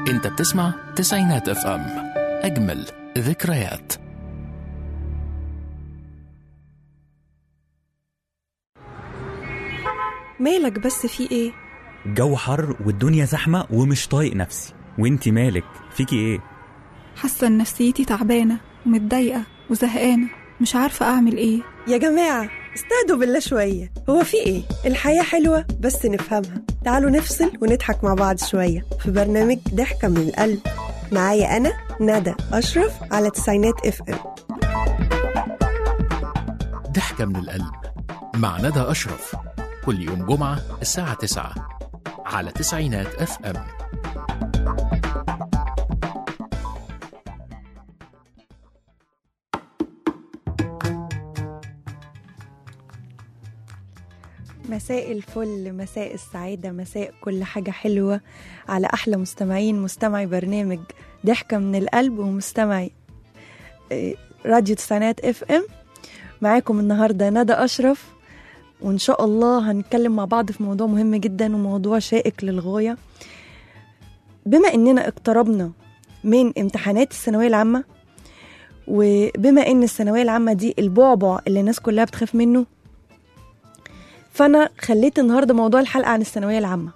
انت بتسمع تسعينات اف ام اجمل ذكريات مالك بس في ايه الجو حر والدنيا زحمة ومش طايق نفسي وانتي مالك فيكي ايه حاسه ان نفسيتي تعبانه ومتضايقه وزهقانه مش عارفه اعمل ايه يا جماعة استهدوا بالله شوية هو في ايه؟ الحياة حلوة بس نفهمها تعالوا نفصل ونضحك مع بعض شوية في برنامج ضحكة من القلب معايا أنا ندى أشرف على تسعينات اف ام ضحكة من القلب مع ندى أشرف كل يوم جمعة الساعة 9 على تسعينات اف ام مساء الفل مساء السعادة مساء كل حاجة حلوة على أحلى مستمعين مستمعي برنامج ضحكة من القلب ومستمعي آه، راديو تسعينات اف ام معاكم النهاردة ندى أشرف وإن شاء الله هنتكلم مع بعض في موضوع مهم جدا وموضوع شائك للغاية بما إننا اقتربنا من امتحانات الثانوية العامة وبما إن الثانوية العامة دي البعبع اللي الناس كلها بتخاف منه فانا خليت النهارده موضوع الحلقه عن الثانويه العامه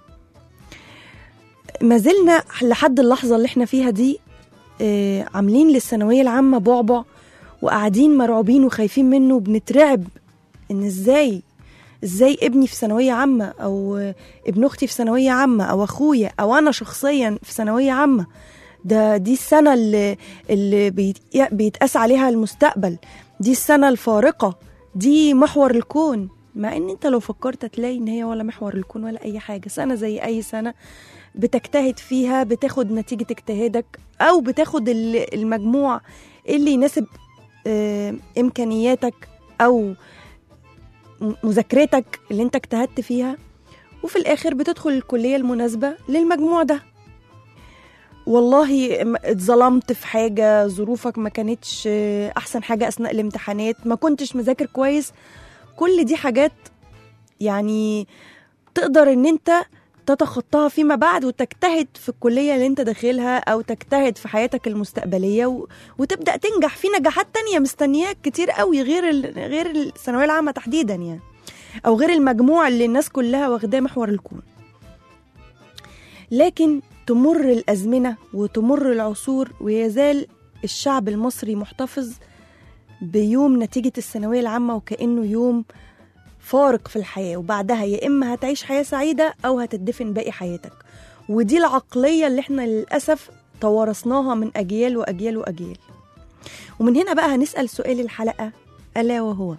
ما زلنا لحد اللحظه اللي احنا فيها دي آه، عاملين للثانويه العامه بعبع وقاعدين مرعوبين وخايفين منه وبنترعب ان ازاي ازاي ابني في ثانويه عامه او آه، ابن اختي في ثانويه عامه او اخويا او انا شخصيا في ثانويه عامه ده دي السنه اللي اللي بيت- بيتقاس عليها المستقبل دي السنه الفارقه دي محور الكون مع ان انت لو فكرت تلاقي ان هي ولا محور الكون ولا اي حاجه سنه زي اي سنه بتجتهد فيها بتاخد نتيجه اجتهادك او بتاخد ال- المجموع اللي يناسب آه، امكانياتك او م- مذاكرتك اللي انت اجتهدت فيها وفي الاخر بتدخل الكليه المناسبه للمجموع ده والله م- اتظلمت في حاجه ظروفك ما كانتش آه، احسن حاجه اثناء الامتحانات ما كنتش مذاكر كويس كل دي حاجات يعني تقدر ان انت تتخطاها فيما بعد وتجتهد في الكلية اللي انت داخلها او تجتهد في حياتك المستقبلية و... وتبدأ تنجح في نجاحات تانية مستنياك كتير قوي غير ال... غير الثانوية العامة تحديدا يعني او غير المجموع اللي الناس كلها واخداه محور الكون لكن تمر الأزمنة وتمر العصور ويزال الشعب المصري محتفظ بيوم نتيجة الثانوية العامة وكأنه يوم فارق في الحياة وبعدها يا إما هتعيش حياة سعيدة أو هتدفن باقي حياتك ودي العقلية اللي احنا للأسف توارثناها من أجيال وأجيال وأجيال ومن هنا بقى هنسأل سؤال الحلقة ألا وهو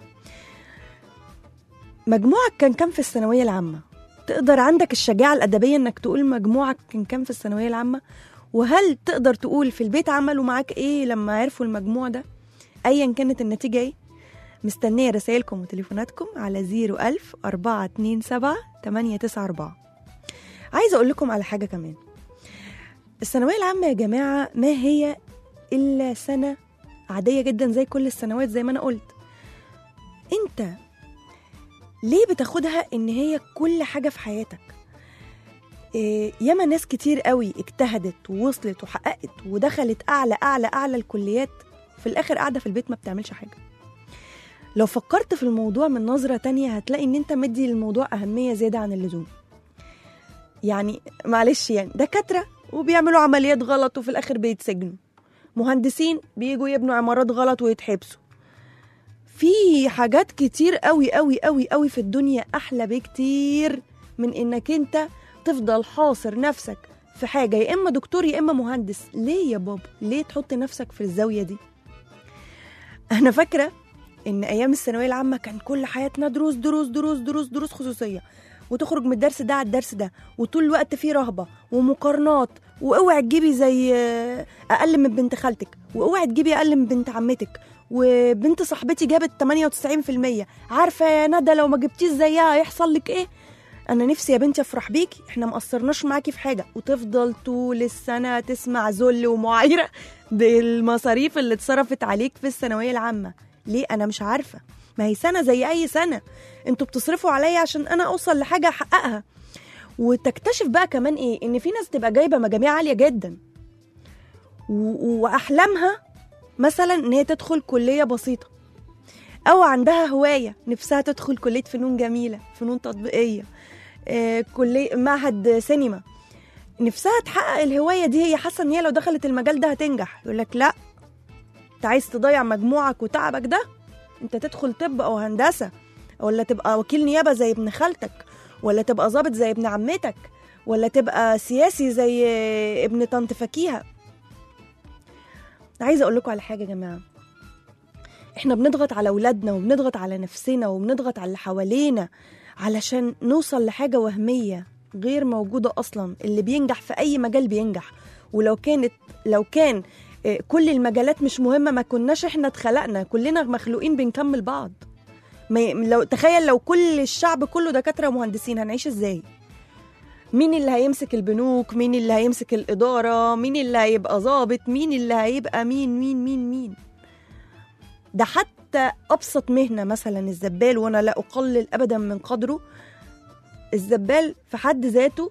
مجموعك كان كام في الثانوية العامة؟ تقدر عندك الشجاعة الأدبية إنك تقول مجموعك كان كام في الثانوية العامة؟ وهل تقدر تقول في البيت عملوا معاك إيه لما عرفوا المجموع ده؟ ايا كانت النتيجه ايه مستنيه رسائلكم وتليفوناتكم على 01000 427 894 عايزه اقول لكم على حاجه كمان الثانويه العامه يا جماعه ما هي الا سنه عاديه جدا زي كل السنوات زي ما انا قلت انت ليه بتاخدها ان هي كل حاجه في حياتك إيه، ياما ناس كتير قوي اجتهدت ووصلت وحققت ودخلت اعلى اعلى اعلى الكليات في الاخر قاعده في البيت ما بتعملش حاجه لو فكرت في الموضوع من نظرة تانية هتلاقي ان انت مدي للموضوع اهمية زيادة عن اللزوم يعني معلش يعني دكاترة وبيعملوا عمليات غلط وفي الاخر بيتسجنوا مهندسين بيجوا يبنوا عمارات غلط ويتحبسوا في حاجات كتير قوي قوي قوي قوي في الدنيا احلى بكتير من انك انت تفضل حاصر نفسك في حاجة يا إما دكتور يا إما مهندس ليه يا بابا ليه تحط نفسك في الزاوية دي أنا فاكرة إن أيام الثانوية العامة كان كل حياتنا دروس دروس دروس دروس دروس خصوصية وتخرج من الدرس ده على الدرس ده وطول الوقت فيه رهبة ومقارنات واوعي تجيبي زي آه، أقل من بنت خالتك واوعي تجيبي أقل من بنت عمتك وبنت صاحبتي جابت 98% عارفة يا ندى لو ما جبتيش زيها هيحصل لك إيه انا نفسي يا بنتي افرح بيكي احنا ما قصرناش معاكي في حاجه وتفضل طول السنه تسمع ذل ومعايره بالمصاريف اللي اتصرفت عليك في الثانويه العامه ليه انا مش عارفه ما هي سنه زي اي سنه انتوا بتصرفوا عليا عشان انا اوصل لحاجه احققها وتكتشف بقى كمان ايه ان في ناس تبقى جايبه مجاميع عاليه جدا و- واحلامها مثلا ان هي تدخل كليه بسيطه او عندها هوايه نفسها تدخل كليه فنون جميله فنون تطبيقيه آه، كليه معهد سينما نفسها تحقق الهوايه دي هي حاسه ان هي لو دخلت المجال ده هتنجح يقول لك لا انت عايز تضيع مجموعك وتعبك ده انت تدخل طب او هندسه ولا تبقى وكيل نيابه زي ابن خالتك ولا تبقى ظابط زي ابن عمتك ولا تبقى سياسي زي ابن طنط فكيهه عايزه اقول لكم على حاجه يا جماعه احنا بنضغط على اولادنا وبنضغط على نفسنا وبنضغط على اللي حوالينا علشان نوصل لحاجه وهميه غير موجوده اصلا اللي بينجح في اي مجال بينجح ولو كانت لو كان آه، كل المجالات مش مهمه ما كناش احنا اتخلقنا كلنا مخلوقين بنكمل بعض ما ي- لو تخيل لو كل الشعب كله دكاتره ومهندسين هنعيش ازاي مين اللي هيمسك البنوك مين اللي هيمسك الإدارة مين اللي هيبقى ظابط مين اللي هيبقى مين مين مين مين ده حتى أبسط مهنة مثلا الزبال وأنا لا أقلل أبدا من قدره الزبال في حد ذاته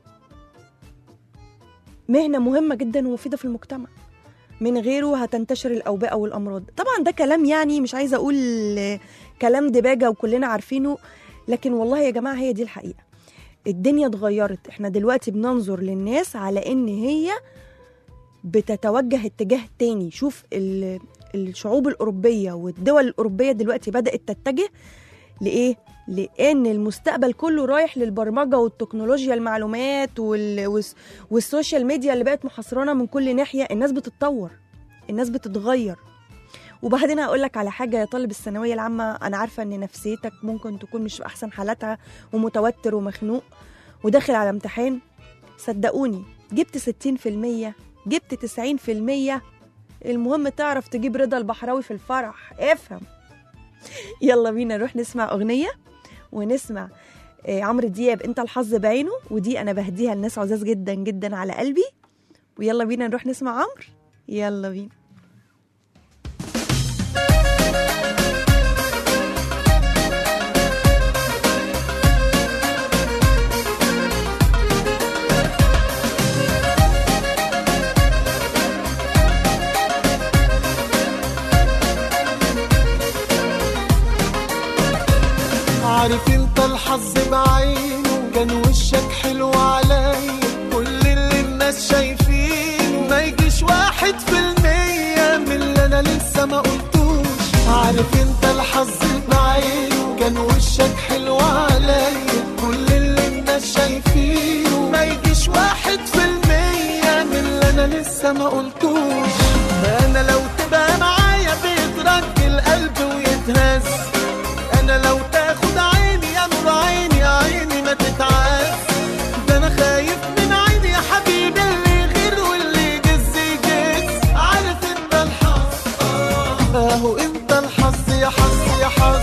مهنة مهمة جدا ومفيدة في المجتمع من غيره هتنتشر الأوبئة والأمراض طبعا ده كلام يعني مش عايزة أقول كلام دباجة وكلنا عارفينه لكن والله يا جماعة هي دي الحقيقة الدنيا اتغيرت احنا دلوقتي بننظر للناس على ان هي بتتوجه اتجاه تاني شوف ال- الشعوب الأوروبية والدول الأوروبية دلوقتي بدأت تتجه لإيه؟ لأن المستقبل كله رايح للبرمجة والتكنولوجيا المعلومات وال... والس- والسوشيال ميديا اللي بقت محصرانا من كل ناحية الناس بتتطور الناس بتتغير وبعدين هقول لك على حاجة يا طالب الثانوية العامة أنا عارفة إن نفسيتك ممكن تكون مش في أحسن حالاتها ومتوتر ومخنوق وداخل على امتحان صدقوني جبت 60% جبت 90% المهم تعرف تجيب رضا البحراوي في الفرح افهم يلا بينا نروح نسمع أغنية ونسمع آه، عمرو دياب انت الحظ بعينه ودي انا بهديها لناس عزاز جدا جدا على قلبي ويلا بينا نروح نسمع عمرو يلا بينا عارف انت الحظ بعينه كان وشك حلو عليا كل اللي الناس شايفينه ما يجيش واحد في المية من اللي انا لسه ما قلتوش عارف انت الحظ بعينه كان وشك حلو عليا كل اللي الناس شايفينه ما يجيش واحد في المية من اللي انا لسه ما قلتوش انا لو تبقى معايا بيترج القلب ويتهز انا لو تاخد عيني يا نور عيني يا عيني ما تتعاس ده انا خايف من عيني يا حبيبي اللي يغير واللي يجز يجز عارف انت الحظ آه، اهو انت الحظ يا حظ يا حظ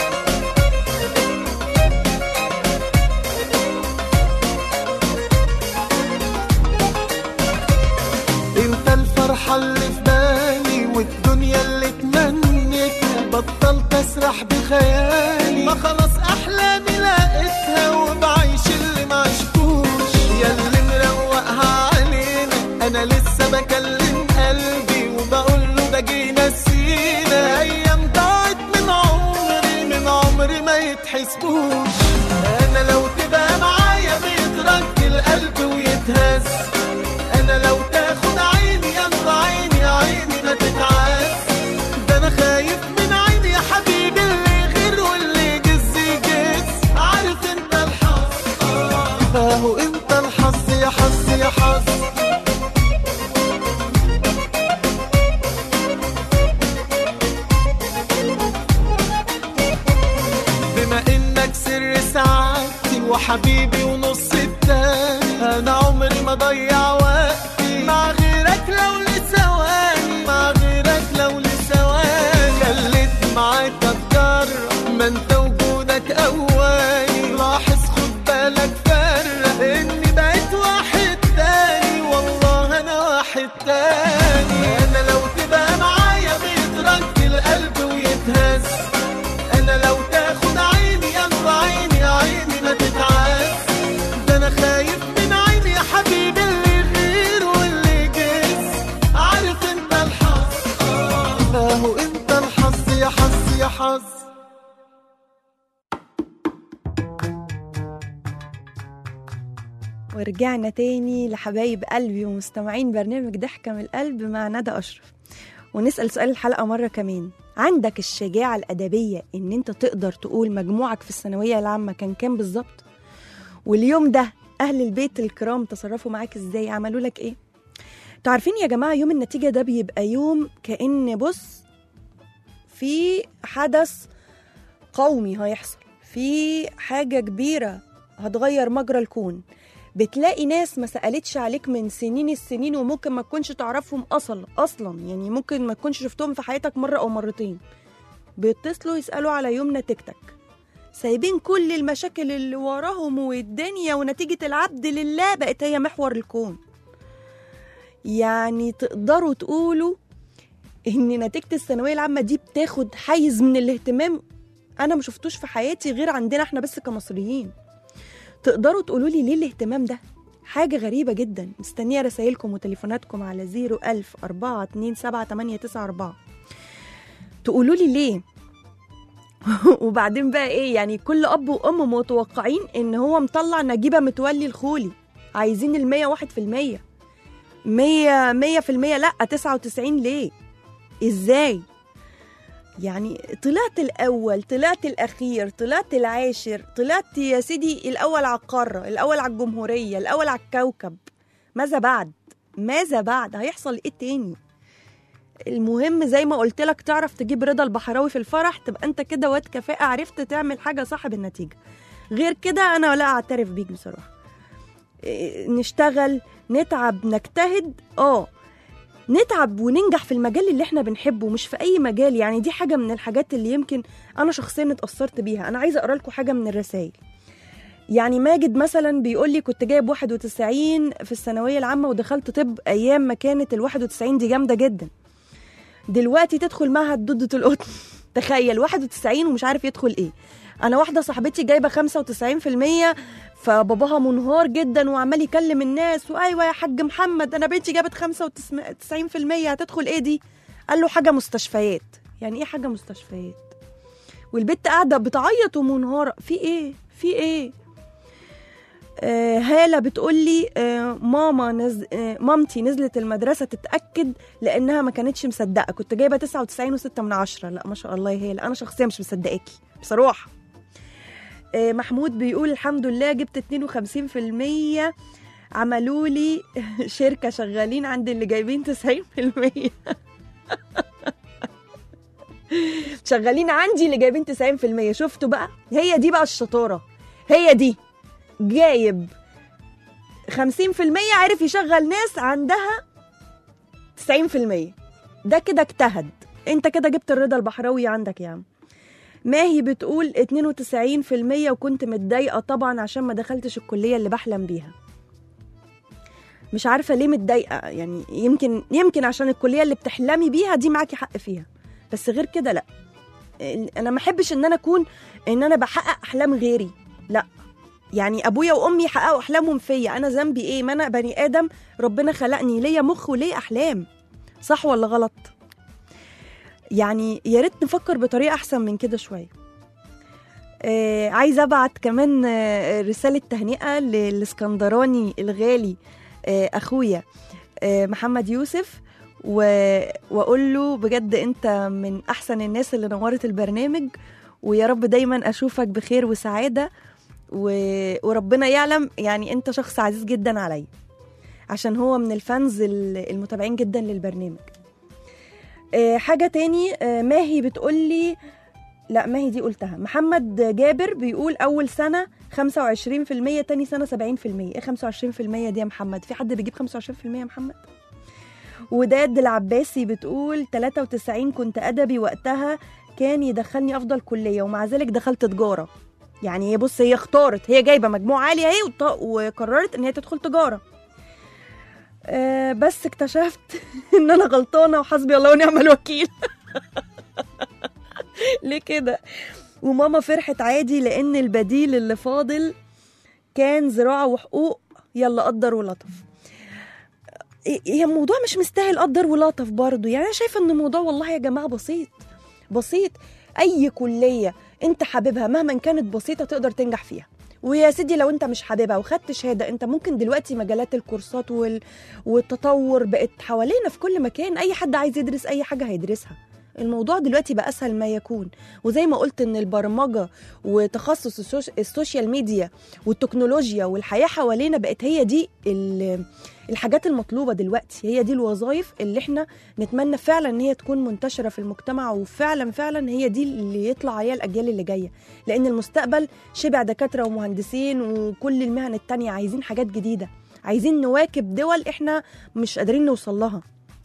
انت الفرحة اللي في بالي والدنيا اللي تمنيتها بطلت اسرح بخيالي ما خلاص احلامي لقيتها وبعيش اللي ما عشتوش يا اللي مروقها علينا انا لسه بكلم قلبي وبقول له ده جينا سينا ايام ضاعت من عمري من عمري ما يتحسبوش انا لو تبقى معايا بيترج القلب ويتهز انا لو تاخد عيني يا نور عيني يا عيني ما تتعاس ده انا خايف من عيني يا حبيبي اللي يغير واللي يجز يجز عارف انت الحظ آه، اهو انت الحظ يا حظ يا حظ بما انك سر سعادتي وحبيبي ونص التاني انا عمري ما ضيع وقتي مع غيرك لو لثواني مع غيرك لو لثواني خليت معاك اتجرب ما انت وجودك اواني لاحظ خد بالك فرق اني بقيت واحد تاني والله انا واحد تاني انا لو تبقى معايا بيترج القلب ويتهز انا لو تاخد عيني يا نور عيني يا عيني ما تتعاس ده انا خايف من عيني يا حبيبي اللي يغير واللي ورجعنا تاني لحبايب قلبي ومستمعين برنامج ضحكة من القلب مع ندى أشرف ونسأل سؤال الحلقة مرة كمان عندك الشجاعة الأدبية إن أنت تقدر تقول مجموعك في الثانوية العامة كان كام بالظبط واليوم ده أهل البيت الكرام تصرفوا معاك إزاي عملوا لك إيه انتوا عارفين يا جماعة يوم النتيجة ده بيبقى يوم كأن بص في حدث قومي هيحصل في حاجة كبيرة هتغير مجرى الكون بتلاقي ناس ما سألتش عليك من سنين السنين وممكن ما تكونش تعرفهم أصلا أصلا يعني ممكن ما تكونش شفتهم في حياتك مرة أو مرتين بيتصلوا يسألوا على يوم نتيجتك سايبين كل المشاكل اللي وراهم والدنيا ونتيجة العبد لله بقت هي محور الكون يعني تقدروا تقولوا ان نتيجة الثانوية العامة دي بتاخد حيز من الاهتمام انا ما شفتوش في حياتي غير عندنا احنا بس كمصريين تقدروا تقولوا لي ليه الاهتمام ده حاجة غريبة جدا مستنية رسائلكم وتليفوناتكم على 01000 427 تقولوا لي ليه وبعدين بقى ايه يعني كل اب وام متوقعين ان هو مطلع نجيبه متولي الخولي عايزين المية واحد في المية مية مية في المية لأ تسعة وتسعين ليه ازاي يعني طلعت الأول طلعت الأخير طلعت العاشر طلعت يا سيدي الأول على القارة الأول على الجمهورية الأول على الكوكب ماذا بعد ماذا بعد هيحصل ايه تاني المهم زي ما قلت لك تعرف تجيب رضا البحراوي في الفرح تبقى انت كده واد كفاءة عرفت تعمل حاجة صح بالنتيجة غير كده انا لا اعترف بيك بصراحة إيه، نشتغل نتعب نجتهد اه نتعب وننجح في المجال اللي احنا بنحبه مش في اي مجال يعني دي حاجه من الحاجات اللي يمكن انا شخصيا اتاثرت بيها انا عايزه اقرا لكم حاجه من الرسائل يعني ماجد مثلا بيقول لي كنت جايب 91 في الثانويه العامه ودخلت طب ايام ما كانت ال 91 دي جامده جدا دلوقتي تدخل معهد ضدة القطن تخيل 91 ومش عارف يدخل ايه انا واحده صاحبتي جايبه 95% فباباها منهار جدا وعمال يكلم الناس وايوه يا حاج محمد انا بنتي جابت 95% هتدخل ايه دي قال له حاجه مستشفيات يعني ايه حاجه مستشفيات والبت قاعده بتعيط ومنهاره في ايه في ايه آه هالة بتقول لي آه ماما نز... آه مامتي نزلت المدرسة تتأكد لأنها ما كانتش مصدقة كنت جايبة 99 وستة من عشرة لا ما شاء الله يا هالة أنا شخصيا مش مصدقاكي بصراحة آه محمود بيقول الحمد لله جبت 52% عملوا لي شركة شغالين عند اللي جايبين 90% شغالين عندي اللي جايبين 90% شفتوا بقى هي دي بقى الشطارة هي دي جايب 50% عرف يشغل ناس عندها 90% ده كده اجتهد انت كده جبت الرضا البحراوي عندك يا عم ماهي بتقول 92% وكنت متضايقة طبعا عشان ما دخلتش الكلية اللي بحلم بيها مش عارفة ليه متضايقة يعني يمكن يمكن عشان الكلية اللي بتحلمي بيها دي معاكي حق فيها بس غير كده لا انا ما احبش ان انا اكون ان انا بحقق احلام غيري لا يعني ابويا وامي حققوا احلامهم فيا انا ذنبي ايه ما انا بني ادم ربنا خلقني ليا مخ وليا احلام صح ولا غلط يعني يا ريت نفكر بطريقه احسن من كده شويه آه عايزه ابعت كمان آه رساله تهنئه للاسكندراني الغالي آه اخويا آه محمد يوسف و... واقول له بجد انت من احسن الناس اللي نورت البرنامج ويا رب دايما اشوفك بخير وسعاده و... وربنا يعلم يعني انت شخص عزيز جدا عليا عشان هو من الفانز المتابعين جدا للبرنامج آه حاجة تاني آه ماهي بتقولي لا ماهي دي قلتها محمد جابر بيقول أول سنة 25% تاني سنة 70% ايه 25% دي يا محمد في حد بيجيب 25% يا محمد وداد العباسي بتقول 93 كنت أدبي وقتها كان يدخلني أفضل كلية ومع ذلك دخلت تجارة يعني هي بص هي اختارت هي جايبه مجموع عالي اهي وط- وقررت ان هي تدخل تجاره آه بس اكتشفت ان انا غلطانه وحسبي الله ونعم الوكيل ليه كده وماما فرحت عادي لان البديل اللي فاضل كان زراعه وحقوق يلا قدر ولطف هي الموضوع مش مستاهل قدر ولطف برضه يعني انا شايفه ان الموضوع والله يا جماعه بسيط بسيط اي كليه انت حاببها مهما كانت بسيطه تقدر تنجح فيها ويا سيدي لو انت مش حاببها وخدت شهاده انت ممكن دلوقتي مجالات الكورسات وال... والتطور بقت حوالينا في كل مكان اي حد عايز يدرس اي حاجه هيدرسها الموضوع دلوقتي بقى اسهل ما يكون وزي ما قلت ان البرمجه وتخصص السوش... السوشيال ميديا والتكنولوجيا والحياه حوالينا بقت هي دي ال... الحاجات المطلوبه دلوقتي هي دي الوظائف اللي احنا نتمنى فعلا ان هي تكون منتشره في المجتمع وفعلا فعلا هي دي اللي يطلع عليها الاجيال اللي جايه لان المستقبل شبع دكاتره ومهندسين وكل المهن التانية عايزين حاجات جديده عايزين نواكب دول احنا مش قادرين نوصل لها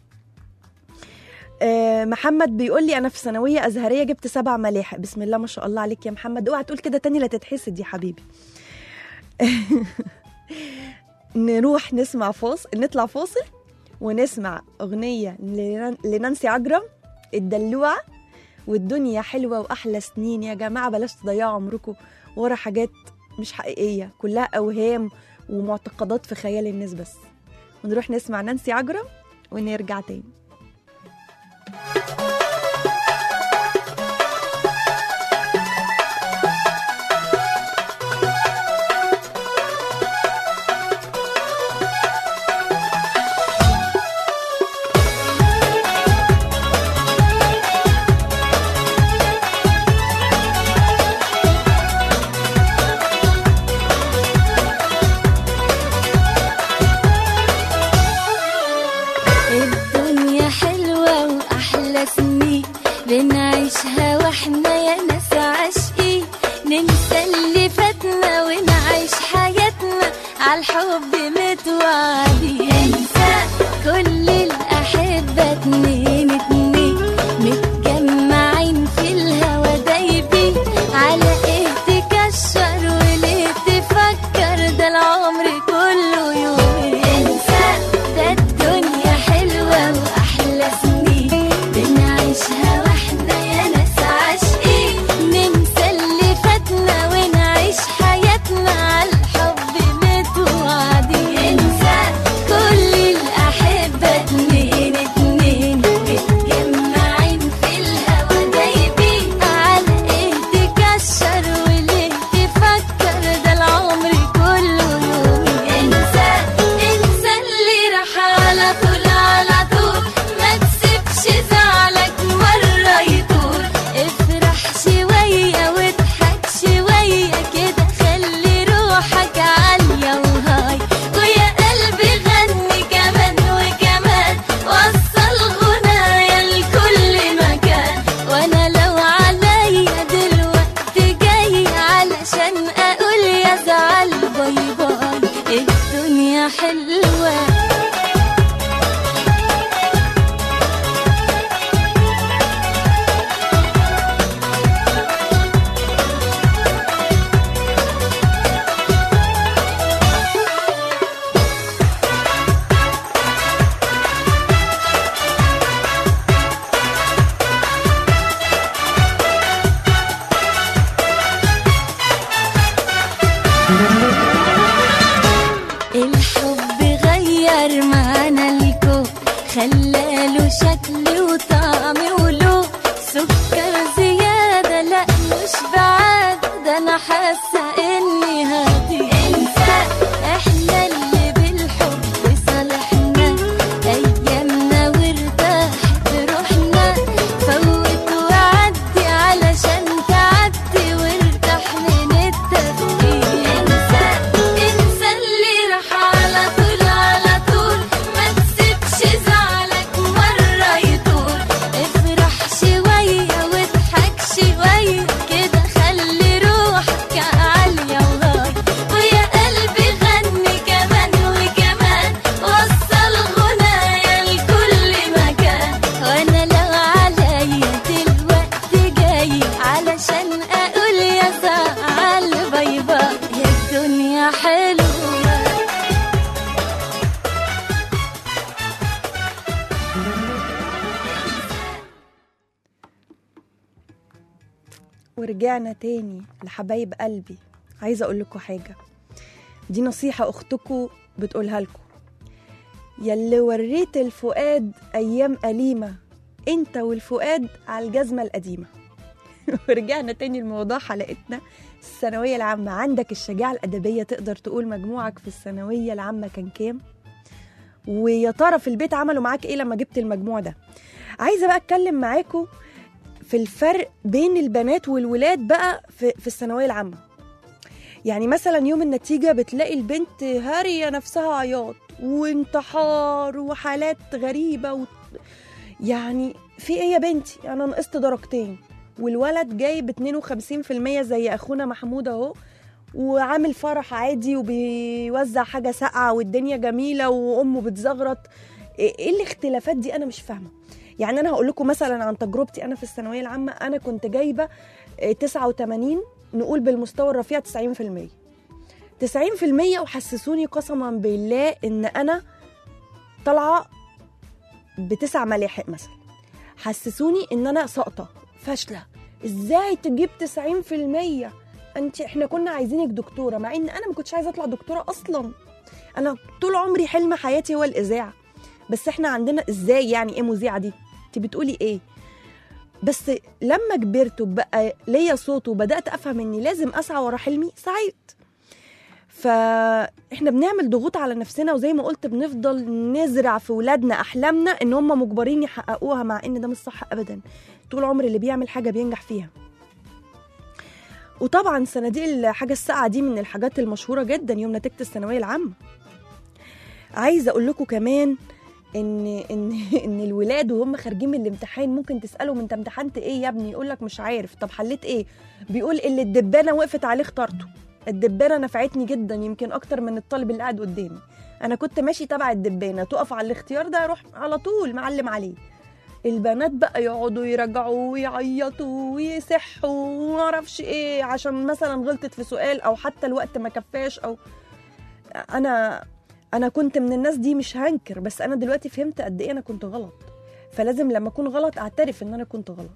آه، محمد بيقول لي انا في ثانويه ازهريه جبت سبع ملاحق بسم الله ما شاء الله عليك يا محمد اوعى تقول كده تاني لا تتحسد يا حبيبي نروح نسمع فاصل نطلع فاصل ونسمع اغنيه لنان- لنانسي عجرم الدلوعه والدنيا حلوه واحلى سنين يا جماعه بلاش تضيعوا عمركم ورا حاجات مش حقيقيه كلها اوهام ومعتقدات في خيال الناس بس ونروح نسمع نانسي عجرم ونرجع تاني الدنيا حلوة وأحلى سنين بنعيشها واحنا يا ناس عاشقين ننسى اللي فاتنا ونعيش حياتنا عالحب متوعدين انسى كل الأحبة اتنين اتنين متجمعين في الهوا دايبين على ايه تكشر وليه تفكر ده العمر كله يومين انسى ده الدنيا حلوة وأحلى سنين بنعيشها واحنا يا ناس عاشقين ننسى اللي فاتنا ونعيش حياتنا عالحب متوعدين انسى كل الأحبة اتنين اتنين متجمعين في الهوا دايبين على ايه تكشر وليه تفكر ده العمر كله يومين انسى انسى اللي راح على طول على طول ما تسيبش زعلك مرة يطول افرح شوية واضحك شوية كده خلي روحك عالية وهاي ويا قلبي غني كمان وكمان وصل غنايا لكل مكان وانا لو عليا دلوقتي جاي علشان اقول يا زعل باي باي الدنيا حلوه الحب غير معنى الكون خلاله شكل وطعم ولون سكر زيادة لا مش بعاد ده أنا حاسة إني هادي انسى إحنا اللي بالحب صالحنا أيامنا وارتاحت روحنا فوت وعدي علشان تعدي وارتاح من التفكير انسى انسى اللي راح على طول على طول ما تسيبش زعلك مرة يطول افرح شوية واضحك شوية كده خلي روحك عالية وهاي ويا قلبي غني كمان وكمان وصل غنايا لكل مكان وانا لو عليا دلوقتي جاي علشان اقول يا زعل باي باي يا الدنيا حلوه ورجعنا تاني لحبايب قلبي عايزه اقول لكم حاجه دي نصيحه اختكم بتقولها لكم يلي وريت الفؤاد ايام اليمه انت والفؤاد على الجزمه القديمه ورجعنا تاني لموضوع حلقتنا الثانوية العامة عندك الشجاعة الأدبية تقدر تقول مجموعك في الثانوية العامة كان كام ويا ترى في البيت عملوا معاك ايه لما جبت المجموع ده عايزة بقى اتكلم معاكم في الفرق بين البنات والولاد بقى في, في الثانوية العامة يعني مثلا يوم النتيجة بتلاقي البنت هارية نفسها عياط وانتحار وحالات غريبة و... يعني في ايه يا بنتي انا نقصت درجتين والولد جايب 52% زي اخونا محمود اهو وعامل فرح عادي وبيوزع حاجه ساقعه والدنيا جميله وامه بتزغرط ايه إيه الاختلافات دي انا مش فاهمه يعني انا هقول لكم مثلا عن تجربتي انا في الثانويه العامه انا كنت جايبه إيه، 89 نقول بالمستوى الرفيع 90% 90% وحسسوني قسما بالله ان انا طالعه بتسع ملاحق مثلا حسسوني ان انا ساقطه فاشله ازاي تجيب 90% انت احنا كنا عايزينك دكتوره مع ان انا ما كنتش عايزه اطلع دكتوره اصلا انا طول عمري حلم حياتي هو الاذاعه بس احنا عندنا ازاي يعني ايه مذيعه دي انت بتقولي ايه بس لما كبرت وبقى ليا صوت وبدات افهم اني لازم اسعى ورا حلمي سعيت فاحنا بنعمل ضغوط على نفسنا وزي ما قلت بنفضل نزرع في ولادنا احلامنا ان هم مجبرين يحققوها مع ان ده مش صح ابدا طول عمر اللي بيعمل حاجه بينجح فيها وطبعا صناديق الحاجه الساقعه دي من الحاجات المشهوره جدا يوم نتيجه الثانويه العامه عايزه اقول لكم كمان ان ان ان الولاد وهم خارجين من الامتحان ممكن تسالهم انت امتحنت ايه يا ابني يقول لك مش عارف طب حليت ايه بيقول اللي الدبانه وقفت عليه اخترته الدبانه نفعتني جدا يمكن اكتر من الطالب اللي قاعد قدامي انا كنت ماشي تبع الدبانه تقف على الاختيار ده اروح على طول معلم عليه البنات بقى يقعدوا يرجعوا ويعيطوا ويصحوا ومعرفش ايه عشان مثلا غلطت في سؤال او حتى الوقت ما كفاش او انا انا كنت من الناس دي مش هنكر بس انا دلوقتي فهمت قد ايه انا كنت غلط فلازم لما اكون غلط اعترف ان انا كنت غلط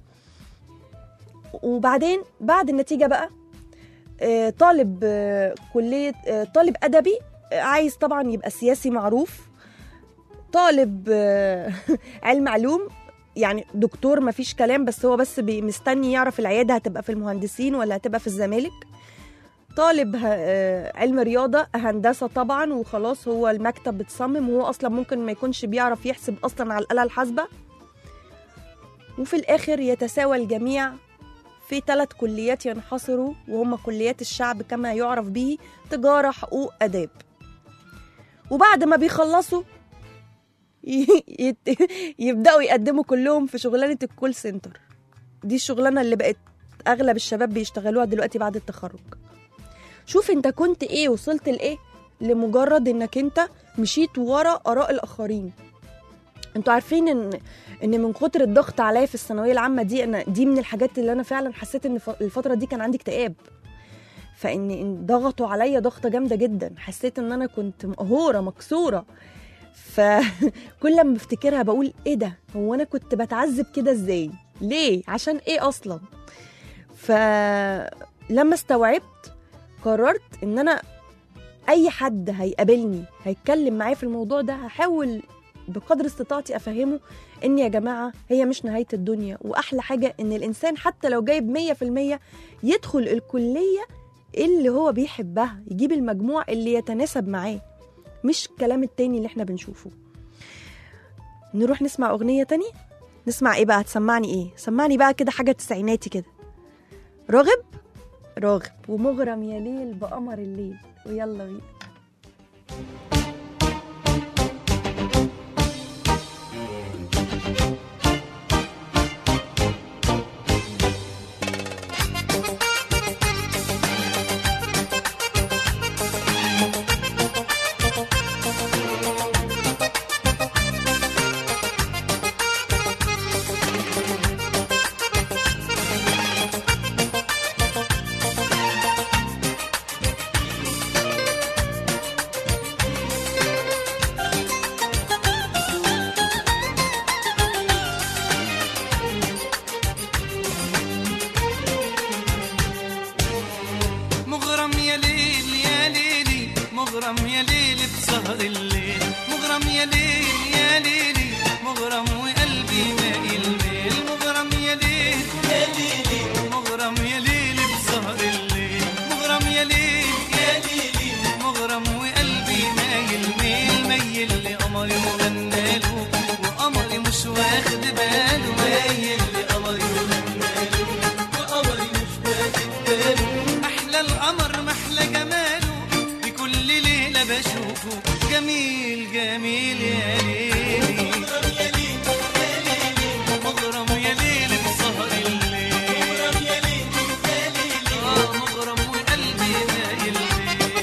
وبعدين بعد النتيجه بقى آه، طالب آه، كليه آه، طالب ادبي آه، عايز طبعا يبقى سياسي معروف طالب آه، علم علوم يعني دكتور مفيش كلام بس هو بس بي- مستني يعرف العياده هتبقى في المهندسين ولا هتبقى في الزمالك طالب ه- آه، علم رياضه هندسه طبعا وخلاص هو المكتب بتصمم وهو اصلا ممكن ما يكونش بيعرف يحسب اصلا على الاله الحاسبه وفي الاخر يتساوى الجميع في ثلاث كليات ينحصروا وهم كليات الشعب كما يعرف به تجاره حقوق اداب وبعد ما بيخلصوا ي- يت- يبداوا يقدموا كلهم في شغلانه الكول سنتر دي الشغلانه اللي بقت اغلب الشباب بيشتغلوها دلوقتي بعد التخرج شوف انت كنت ايه وصلت لايه لمجرد انك انت مشيت ورا اراء الاخرين انتوا عارفين ان ان من كتر الضغط عليا في الثانويه العامه دي انا دي من الحاجات اللي انا فعلا حسيت ان ف- الفتره دي كان عندي اكتئاب فان إن ضغطوا عليا ضغطه جامده جدا حسيت ان انا كنت مقهوره مكسوره فكل لما بفتكرها بقول ايه ده هو انا كنت بتعذب كده ازاي ليه عشان ايه اصلا فلما استوعبت قررت ان انا اي حد هيقابلني هيتكلم معايا في الموضوع ده هحاول بقدر استطاعتي افهمه ان يا جماعه هي مش نهايه الدنيا واحلى حاجه ان الانسان حتى لو جايب 100% يدخل الكليه اللي هو بيحبها يجيب المجموع اللي يتناسب معاه مش الكلام التاني اللي احنا بنشوفه نروح نسمع اغنيه تانية نسمع ايه بقى هتسمعني ايه سمعني بقى كده حاجه تسعيناتي كده راغب راغب ومغرم يا ليل بقمر الليل ويلا بينا مغرم يا ليل يا ليلي مغرم يا ليل بسهر الليل مغرم يا ليل يا ليلي مغرم وقلبي مايل ميل مغرم يا ليل يا ليلي مغرم يا ليلي بسهر الليل مغرم يا ليل يا ليلي مغرم وقلبي مايل ميل ميل لقمري وغناله وقمري مش واخد باله مايل لقمري وغناله وقمري مش واخد باله احلى القمر محلى جماله بكل ليله بشوفه جميل جميل يا ليلي مغرم يا ليل يا ليلي مغرم يا ليل بسهر الليل مغرم يا ليل يا ليلي اه مغرم وقلبي مايل ليل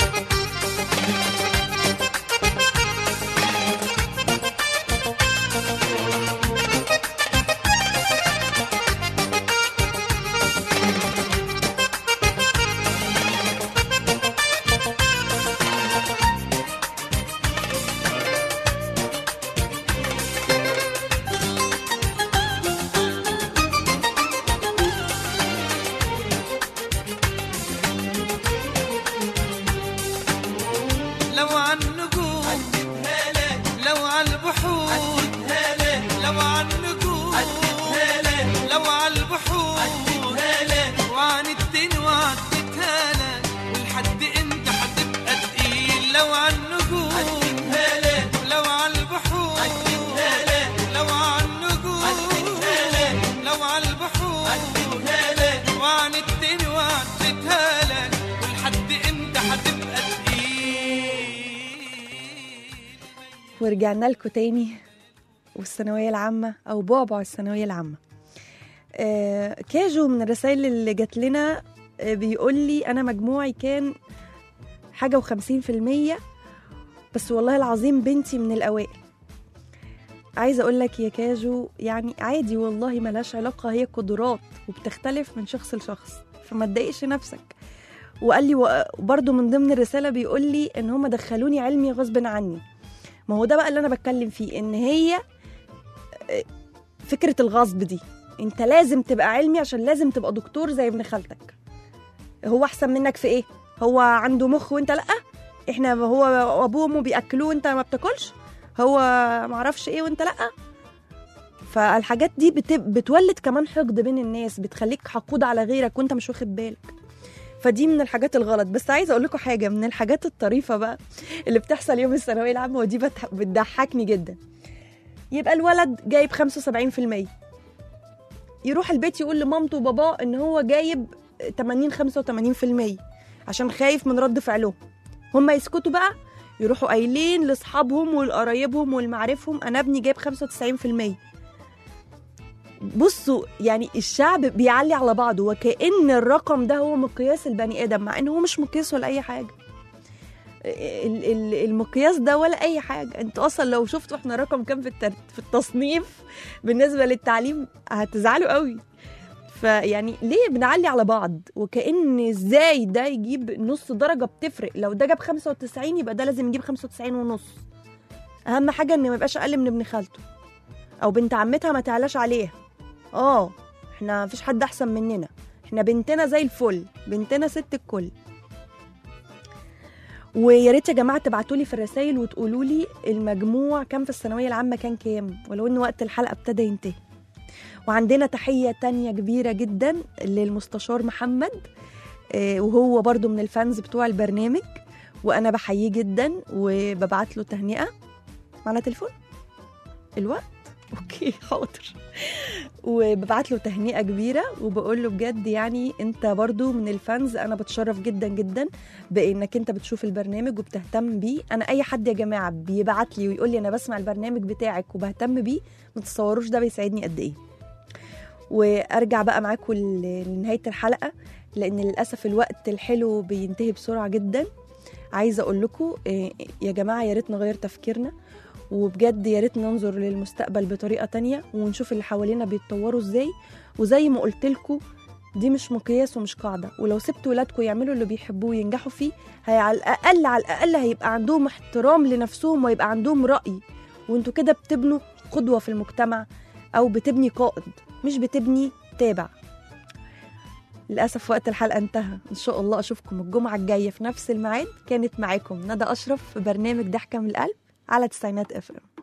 لو عن نجوم لو عن البحور لو عن نجوم لو عن البحور وعن الدين وعدتها لك ولحد امتى هتبقى تقيل لو عن نجوم لو عن البحور لو عن نجوم لو عن البحور وعن الدين وعدتها لك ولحد امتى هتبقى تقيل ورجعنا لكم تاني والثانوية العامة أو بعبع الثانوية العامة آه كاجو من الرسائل اللي جات لنا آه بيقول لي أنا مجموعي كان حاجة وخمسين في المية بس والله العظيم بنتي من الأوائل عايزة أقول لك يا كاجو يعني عادي والله ملهاش علاقة هي قدرات وبتختلف من شخص لشخص فما تضايقش نفسك وقال لي وبرده من ضمن الرسالة بيقول لي إن هم دخلوني علمي غصب عني ما هو ده بقى اللي انا بتكلم فيه ان هي آه، فكره الغصب دي انت لازم تبقى علمي عشان لازم تبقى دكتور زي ابن خالتك هو احسن منك في ايه هو عنده مخ وانت لا احنا هو ابوه وامه بياكلوه وانت ما بتاكلش هو معرفش ايه وانت لا فالحاجات دي بت... بتولد كمان حقد بين الناس بتخليك حقود على غيرك وانت مش واخد بالك فدي من الحاجات الغلط بس عايزه اقول لكم حاجه من الحاجات الطريفه بقى اللي بتحصل يوم الثانويه العامه ودي بتح... بتضحكني جدا يبقى الولد جايب 75% يروح البيت يقول لمامته وباباه ان هو جايب 80 85% عشان خايف من رد فعلهم هم يسكتوا بقى يروحوا قايلين لاصحابهم ولقرايبهم ولمعارفهم انا ابني جايب 95% بصوا يعني الشعب بيعلي على بعضه وكأن الرقم ده هو مقياس البني آدم مع إنه هو مش مقياس ولا أي حاجة ال- ال- المقياس ده ولا أي حاجة أنتوا أصلا لو شفتوا إحنا رقم كام في التر- في التصنيف بالنسبة للتعليم هتزعلوا قوي فيعني ليه بنعلي على بعض وكأن ازاي ده يجيب نص درجة بتفرق لو ده جاب 95 يبقى ده لازم يجيب 95 ونص أهم حاجة إن ما يبقاش أقل من ابن خالته أو بنت عمتها ما تعلاش عليها اه احنا مفيش حد احسن مننا احنا بنتنا زي الفل بنتنا ست الكل ويا ريت يا جماعه تبعتوا لي في الرسائل وتقولوا لي المجموع كام في الثانويه العامه كان كام ولو ان وقت الحلقه ابتدى ينتهي وعندنا تحيه تانية كبيره جدا للمستشار محمد آه، وهو برضو من الفانز بتوع البرنامج وانا بحييه جدا وببعت له تهنئه معنا تليفون الوقت اوكي حاضر وببعت له تهنئه كبيره وبقول له بجد يعني انت برضو من الفانز انا بتشرف جدا جدا بانك انت بتشوف البرنامج وبتهتم بيه انا اي حد يا جماعه بيبعت لي ويقول لي انا بسمع البرنامج بتاعك وبهتم بيه ما تتصوروش ده بيساعدني قد ايه وارجع بقى معاكم ل- لنهايه الحلقه لان للاسف الوقت الحلو بينتهي بسرعه جدا عايزه اقول لكم إيه، يا جماعه يا ريت نغير تفكيرنا وبجد يا ريت ننظر للمستقبل بطريقه تانية ونشوف اللي حوالينا بيتطوروا ازاي وزي ما قلت لكم دي مش مقياس ومش قاعده ولو سبتوا ولادكم يعملوا اللي بيحبوه وينجحوا فيه هي على الاقل على الاقل هيبقى عندهم احترام لنفسهم ويبقى عندهم راي وانتوا كده بتبنوا قدوه في المجتمع او بتبني قائد مش بتبني تابع للاسف وقت الحلقه انتهى ان شاء الله اشوفكم الجمعه الجايه في نفس الميعاد كانت معاكم ندى اشرف في برنامج ضحكه من القلب على تسعينات اف ام